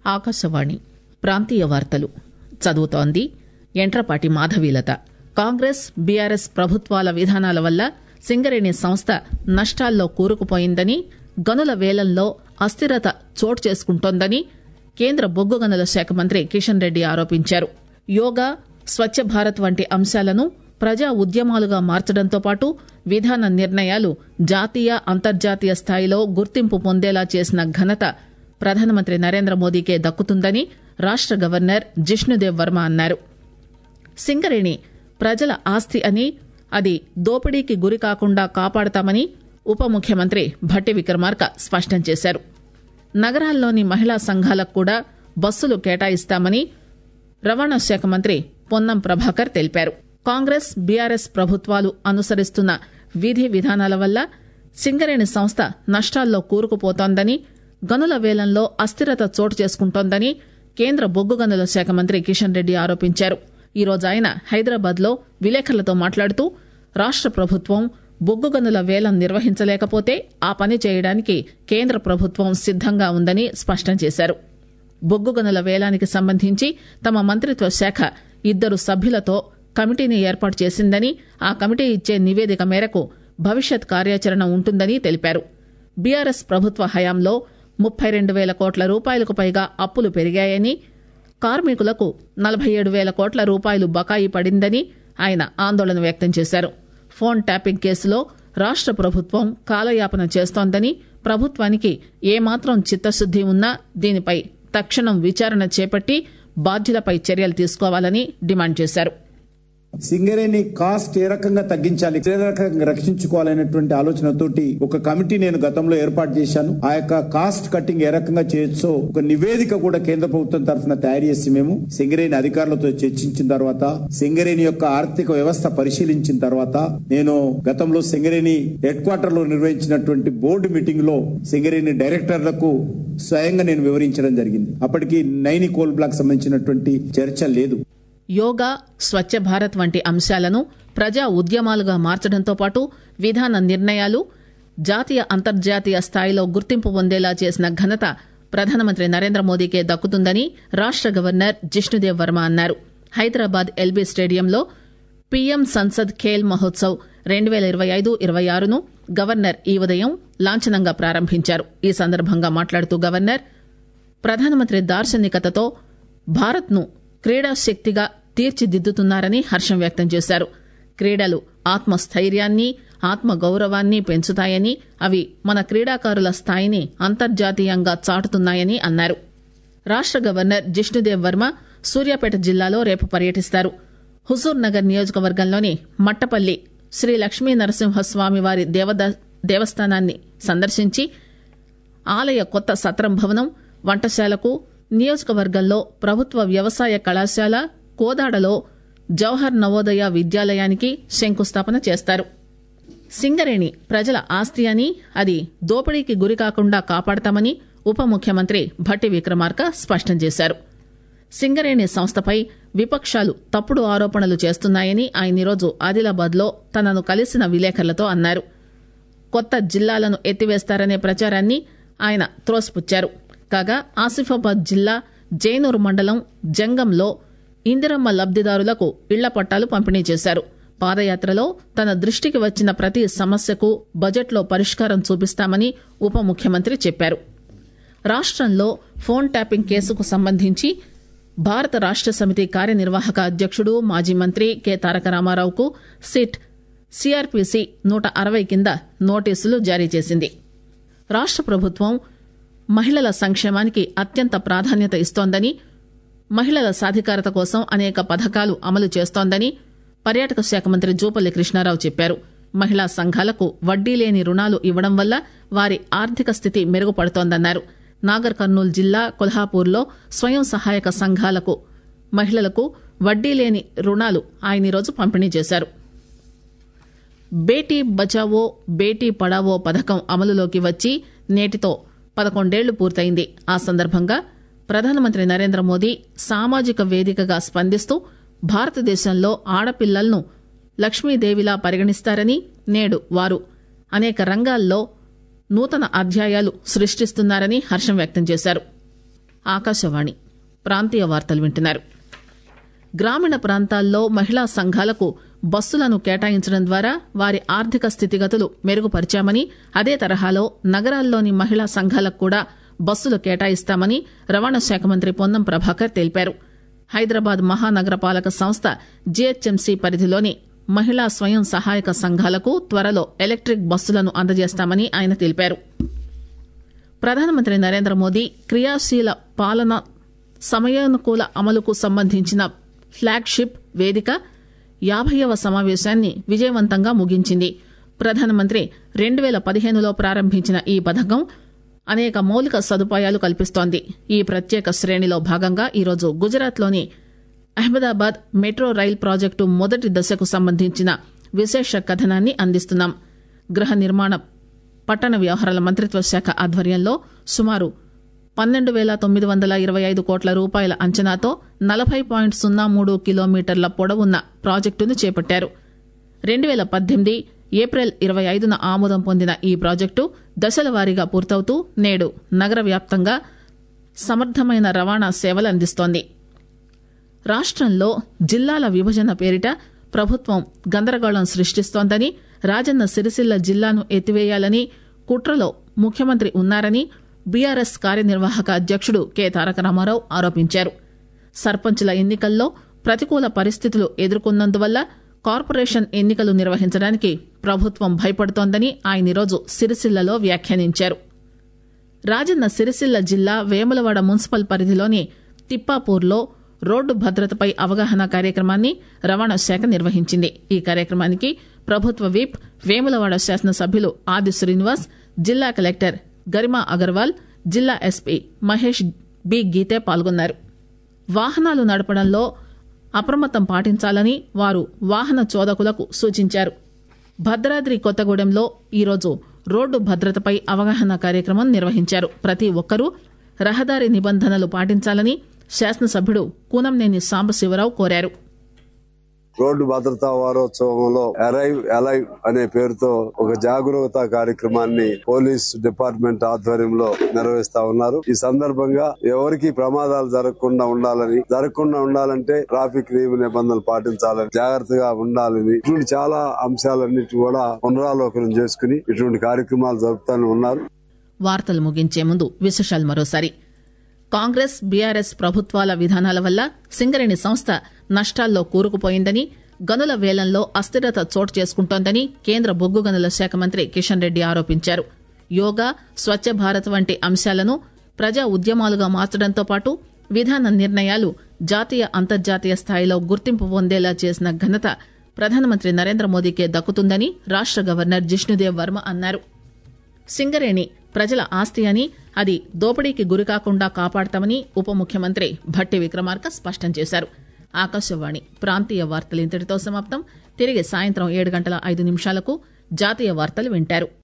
ఆకాశవాణి ప్రాంతీయ వార్తలు చదువుతోంది ఎంట్రపాటి మాధవీలత కాంగ్రెస్ బీఆర్ఎస్ ప్రభుత్వాల విధానాల వల్ల సింగరేణి సంస్థ నష్టాల్లో కూరుకుపోయిందని గనుల వేలంలో అస్థిరత చోటు చేసుకుంటోందని కేంద్ర బొగ్గు గనుల శాఖ మంత్రి కిషన్ రెడ్డి ఆరోపించారు యోగా స్వచ్ఛ భారత్ వంటి అంశాలను ప్రజా ఉద్యమాలుగా మార్చడంతో పాటు విధాన నిర్ణయాలు జాతీయ అంతర్జాతీయ స్థాయిలో గుర్తింపు పొందేలా చేసిన ఘనత ప్రధానమంత్రి నరేంద్ర మోదీకే దక్కుతుందని రాష్ట గవర్నర్ జిష్ణుదేవ్ వర్మ అన్నారు సింగరేణి ప్రజల ఆస్తి అని అది దోపిడీకి గురి కాకుండా కాపాడతామని ఉప ముఖ్యమంత్రి భట్టి విక్రమార్క స్పష్టం చేశారు నగరాల్లోని మహిళా సంఘాలకు కూడా బస్సులు కేటాయిస్తామని రవాణా శాఖ మంత్రి పొన్నం ప్రభాకర్ తెలిపారు కాంగ్రెస్ బీఆర్ఎస్ ప్రభుత్వాలు అనుసరిస్తున్న విధి విధానాల వల్ల సింగరేణి సంస్థ నష్టాల్లో కూరుకుపోతోందని గనుల వేలంలో అస్థిరత చోటు చేసుకుంటోందని కేంద్ర బొగ్గు గనుల శాఖ మంత్రి కిషన్ రెడ్డి ఆరోపించారు ఈ రోజు ఆయన హైదరాబాద్ లో విలేకరులతో మాట్లాడుతూ రాష్ట ప్రభుత్వం బొగ్గు గనుల వేలం నిర్వహించలేకపోతే ఆ పని చేయడానికి కేంద్ర ప్రభుత్వం సిద్దంగా ఉందని స్పష్టం చేశారు బొగ్గు గనుల వేలానికి సంబంధించి తమ మంత్రిత్వ శాఖ ఇద్దరు సభ్యులతో కమిటీని ఏర్పాటు చేసిందని ఆ కమిటీ ఇచ్చే నివేదిక మేరకు భవిష్యత్ కార్యాచరణ ఉంటుందని తెలిపారు బీఆర్ఎస్ ప్రభుత్వ హయాంలో ముప్పై రెండు వేల కోట్ల రూపాయలకు పైగా అప్పులు పెరిగాయని కార్మికులకు నలభై ఏడు వేల కోట్ల రూపాయలు బకాయి పడిందని ఆయన ఆందోళన వ్యక్తం చేశారు ఫోన్ ట్యాపింగ్ కేసులో రాష్ట ప్రభుత్వం కాలయాపన చేస్తోందని ప్రభుత్వానికి ఏమాత్రం చిత్తశుద్ది ఉన్నా దీనిపై తక్షణం విచారణ చేపట్టి బాధ్యులపై చర్యలు తీసుకోవాలని డిమాండ్ చేశారు సింగరేణి కాస్ట్ ఏ రకంగా తగ్గించాలి ఏ రకంగా రక్షించుకోవాలనేటువంటి ఆలోచనతోటి ఒక కమిటీ నేను గతంలో ఏర్పాటు చేశాను ఆ యొక్క కాస్ట్ కట్టింగ్ ఏ రకంగా చేయొచ్చో ఒక నివేదిక కూడా కేంద్ర ప్రభుత్వం తరఫున తయారు చేసి మేము సింగరేణి అధికారులతో చర్చించిన తర్వాత సింగరేణి యొక్క ఆర్థిక వ్యవస్థ పరిశీలించిన తర్వాత నేను గతంలో సింగరేణి హెడ్ క్వార్టర్ లో నిర్వహించినటువంటి బోర్డు మీటింగ్ లో సింగరేణి డైరెక్టర్లకు స్వయంగా నేను వివరించడం జరిగింది అప్పటికి నైని కోల్ బ్లాక్ సంబంధించినటువంటి చర్చ లేదు యోగా స్వచ్ఛ భారత్ వంటి అంశాలను ప్రజా ఉద్యమాలుగా మార్చడంతో పాటు విధాన నిర్ణయాలు జాతీయ అంతర్జాతీయ స్థాయిలో గుర్తింపు పొందేలా చేసిన ఘనత ప్రధానమంత్రి నరేంద్ర మోదీకే దక్కుతుందని రాష్ట గవర్నర్ జిష్ణుదేవ్ వర్మ అన్నారు హైదరాబాద్ ఎల్బీ స్టేడియంలో పీఎం సంసద్ ఖేల్ మహోత్సవ్ రెండు పేల ఇరవై ఐదు ఇరవై ఆరును గవర్నర్ ఈ ఉదయం లాంఛనంగా ప్రారంభించారు ఈ సందర్భంగా మాట్లాడుతూ గవర్నర్ ప్రధానమంత్రి దార్శనికతతో భారత్ను క్రీడా శక్తిగా తీర్చిదిద్దుతున్నారని హర్షం వ్యక్తం చేశారు క్రీడలు ఆత్మస్థైర్యాన్ని ఆత్మ గౌరవాన్ని పెంచుతాయని అవి మన క్రీడాకారుల స్థాయిని అంతర్జాతీయంగా చాటుతున్నాయని అన్నారు రాష్ట గవర్నర్ జిష్ణుదేవ్ వర్మ సూర్యాపేట జిల్లాలో రేపు పర్యటిస్తారు హుజూర్ నగర్ నియోజకవర్గంలోని మట్టపల్లి శ్రీ లక్ష్మీ నరసింహస్వామి వారి దేవస్థానాన్ని సందర్శించి ఆలయ కొత్త సత్రం భవనం వంటశాలకు నియోజకవర్గంలో ప్రభుత్వ వ్యవసాయ కళాశాల కోదాడలో జవహర్ నవోదయ విద్యాలయానికి శంకుస్థాపన చేస్తారు సింగరేణి ప్రజల ఆస్తి అని అది దోపిడీకి గురికాకుండా కాపాడతామని ఉప ముఖ్యమంత్రి భట్టి విక్రమార్క స్పష్టం చేశారు సింగరేణి సంస్థపై విపక్షాలు తప్పుడు ఆరోపణలు చేస్తున్నాయని ఆయన ఈరోజు ఆదిలాబాద్ లో తనను కలిసిన విలేకరులతో అన్నారు కొత్త జిల్లాలను ఎత్తివేస్తారనే ప్రచారాన్ని ఆయన త్రోసిపుచ్చారు కాగా ఆసిఫాబాద్ జిల్లా జైనూరు మండలం జంగంలో ఇందిరమ్మ లబ్దిదారులకు ఇళ్ల పట్టాలు పంపిణీ చేశారు పాదయాత్రలో తన దృష్టికి వచ్చిన ప్రతి సమస్యకు బడ్జెట్లో పరిష్కారం చూపిస్తామని ఉప ముఖ్యమంత్రి చెప్పారు రాష్టంలో ఫోన్ ట్యాపింగ్ కేసుకు సంబంధించి భారత రాష్ట సమితి కార్యనిర్వాహక అధ్యక్షుడు మాజీ మంత్రి కె తారక రామారావుకు సిట్ సిఆర్పిసి నూట అరవై కింద నోటీసులు జారీ చేసింది రాష్ట ప్రభుత్వం మహిళల సంక్షేమానికి అత్యంత ప్రాధాన్యత ఇస్తోందని మహిళల సాధికారత కోసం అనేక పథకాలు అమలు చేస్తోందని పర్యాటక శాఖ మంత్రి జూపల్లి కృష్ణారావు చెప్పారు మహిళా సంఘాలకు వడ్డీ లేని రుణాలు ఇవ్వడం వల్ల వారి ఆర్థిక స్థితి మెరుగుపడుతోందన్నారు నాగర్ కర్నూలు జిల్లా కొల్హాపూర్లో స్వయం సహాయక సంఘాలకు మహిళలకు వడ్డీ లేని రుణాలు ఆయన ఈరోజు పంపిణీ చేశారు బేటీ బచావో బేటీ పడావో పథకం అమలులోకి వచ్చి నేటితో పదకొండేళ్లు పూర్తయింది ఆ సందర్భంగా ప్రధానమంత్రి నరేంద్ర మోదీ సామాజిక వేదికగా స్పందిస్తూ భారతదేశంలో ఆడపిల్లలను లక్ష్మీదేవిలా పరిగణిస్తారని నేడు వారు అనేక రంగాల్లో నూతన అధ్యాయాలు సృష్టిస్తున్నారని హర్షం వ్యక్తం చేశారు ఆకాశవాణి ప్రాంతీయ వార్తలు వింటున్నారు గ్రామీణ ప్రాంతాల్లో మహిళా సంఘాలకు బస్సులను కేటాయించడం ద్వారా వారి ఆర్థిక స్థితిగతులు మెరుగుపరిచామని అదే తరహాలో నగరాల్లోని మహిళా సంఘాలకు కూడా బస్సులు కేటాయిస్తామని రవాణా శాఖ మంత్రి పొన్నం ప్రభాకర్ తెలిపారు హైదరాబాద్ మహానగర పాలక సంస్థ జీహెచ్ఎంసీ పరిధిలోని మహిళా స్వయం సహాయక సంఘాలకు త్వరలో ఎలక్టిక్ బస్సులను అందజేస్తామని ఆయన తెలిపారు ప్రధానమంత్రి నరేంద్ర మోదీ క్రియాశీల పాలన సమయానుకూల అమలుకు సంబంధించిన ఫ్లాగ్షిప్ వేదిక యాభైవ సమావేశాన్ని విజయవంతంగా ముగించింది ప్రధానమంత్రి రెండు పేల పదిహేనులో ప్రారంభించిన ఈ పథకం అనేక మౌలిక సదుపాయాలు కల్పిస్తోంది ఈ ప్రత్యేక శ్రేణిలో భాగంగా ఈరోజు గుజరాత్లోని అహ్మదాబాద్ మెట్రో రైల్ ప్రాజెక్టు మొదటి దశకు సంబంధించిన విశేష కథనాన్ని అందిస్తున్నాం గృహ నిర్మాణ పట్టణ వ్యవహారాల మంత్రిత్వ శాఖ ఆధ్వర్యంలో సుమారు పన్నెండు పేల తొమ్మిది వందల ఇరవై ఐదు కోట్ల రూపాయల అంచనాతో నలభై పాయింట్ సున్నా మూడు కిలోమీటర్ల పొడవున్న ప్రాజెక్టును చేపట్టారు రెండు పేల పద్దెనిమిది ఏప్రిల్ ఇరవై ఐదున ఆమోదం పొందిన ఈ ప్రాజెక్టు దశల వారీగా పూర్తవుతూ నేడు నగర వ్యాప్తంగా సమర్థమైన రవాణా సేవలు అందిస్తోంది రాష్టంలో జిల్లాల విభజన పేరిట ప్రభుత్వం గందరగోళం సృష్టిస్తోందని రాజన్న సిరిసిల్ల జిల్లాను ఎత్తివేయాలని కుట్రలో ముఖ్యమంత్రి ఉన్నారని బీఆర్ఎస్ కార్యనిర్వాహక అధ్యక్షుడు కె తారక రామారావు ఆరోపించారు సర్పంచుల ఎన్నికల్లో ప్రతికూల పరిస్థితులు ఎదుర్కొన్నందువల్ల కార్పొరేషన్ ఎన్నికలు నిర్వహించడానికి ప్రభుత్వం భయపడుతోందని ఆయన ఈరోజు సిరిసిల్లలో వ్యాఖ్యానించారు రాజన్న సిరిసిల్ల జిల్లా వేములవాడ మున్సిపల్ పరిధిలోని తిప్పాపూర్లో రోడ్డు భద్రతపై అవగాహన కార్యక్రమాన్ని రవాణా శాఖ నిర్వహించింది ఈ కార్యక్రమానికి ప్రభుత్వ విప్ వేములవాడ శాసనసభ్యులు ఆది శ్రీనివాస్ జిల్లా కలెక్టర్ గరిమా అగర్వాల్ జిల్లా ఎస్పీ మహేష్ బి గీతే పాల్గొన్నారు వాహనాలు నడపడంలో అప్రమత్తం పాటించాలని వారు వాహన చోదకులకు సూచించారు భద్రాద్రి కొత్తగూడెంలో ఈరోజు రోడ్డు భద్రతపై అవగాహన కార్యక్రమం నిర్వహించారు ప్రతి ఒక్కరూ రహదారి నిబంధనలు పాటించాలని శాసనసభ్యుడు కూనంనేని సాంబశివరావు కోరారు రోడ్డు భద్రతా వారోత్సవంలో అరైవ్ అలైవ్ అనే పేరుతో ఒక జాగరూకత కార్యక్రమాన్ని పోలీస్ డిపార్ట్మెంట్ ఆధ్వర్యంలో నిర్వహిస్తా ఉన్నారు ఈ సందర్భంగా ఎవరికి ప్రమాదాలు జరగకుండా ఉండాలని జరగకుండా ఉండాలంటే ట్రాఫిక్ నియమ నిబంధనలు పాటించాలని జాగ్రత్తగా ఉండాలని ఇటువంటి చాలా అంశాలన్నిటి కూడా పునరాలోకనం చేసుకుని ఇటువంటి కార్యక్రమాలు జరుపుతానే ఉన్నారు వార్తలు ముగించే ముందు విశేషాలు మరోసారి కాంగ్రెస్ బీఆర్ఎస్ ప్రభుత్వాల విధానాల వల్ల సింగరేణి సంస్థ నష్టాల్లో కూరుకుపోయిందని గనుల వేలంలో అస్థిరత చోటు చేసుకుంటోందని కేంద్ర బొగ్గు గనుల శాఖ మంత్రి కిషన్ రెడ్డి ఆరోపించారు యోగా స్వచ్ఛ భారత్ వంటి అంశాలను ప్రజా ఉద్యమాలుగా మార్చడంతో పాటు విధాన నిర్ణయాలు జాతీయ అంతర్జాతీయ స్థాయిలో గుర్తింపు పొందేలా చేసిన ఘనత ప్రధానమంత్రి నరేంద్ర మోదీకే దక్కుతుందని రాష్ట గవర్నర్ జిష్ణుదేవ్ వర్మ అన్నారు సింగరేణి ప్రజల ఆస్తి అని అది దోపిడీకి గురికాకుండా కాపాడతామని ఉప ముఖ్యమంత్రి భట్టి విక్రమార్క స్పష్టం చేశారు ఆకాశవాణి ప్రాంతీయ వార్తలు ఇంతటితో సమాప్తం తిరిగి సాయంత్రం ఏడు గంటల ఐదు నిమిషాలకు జాతీయ వార్తలు వింటారు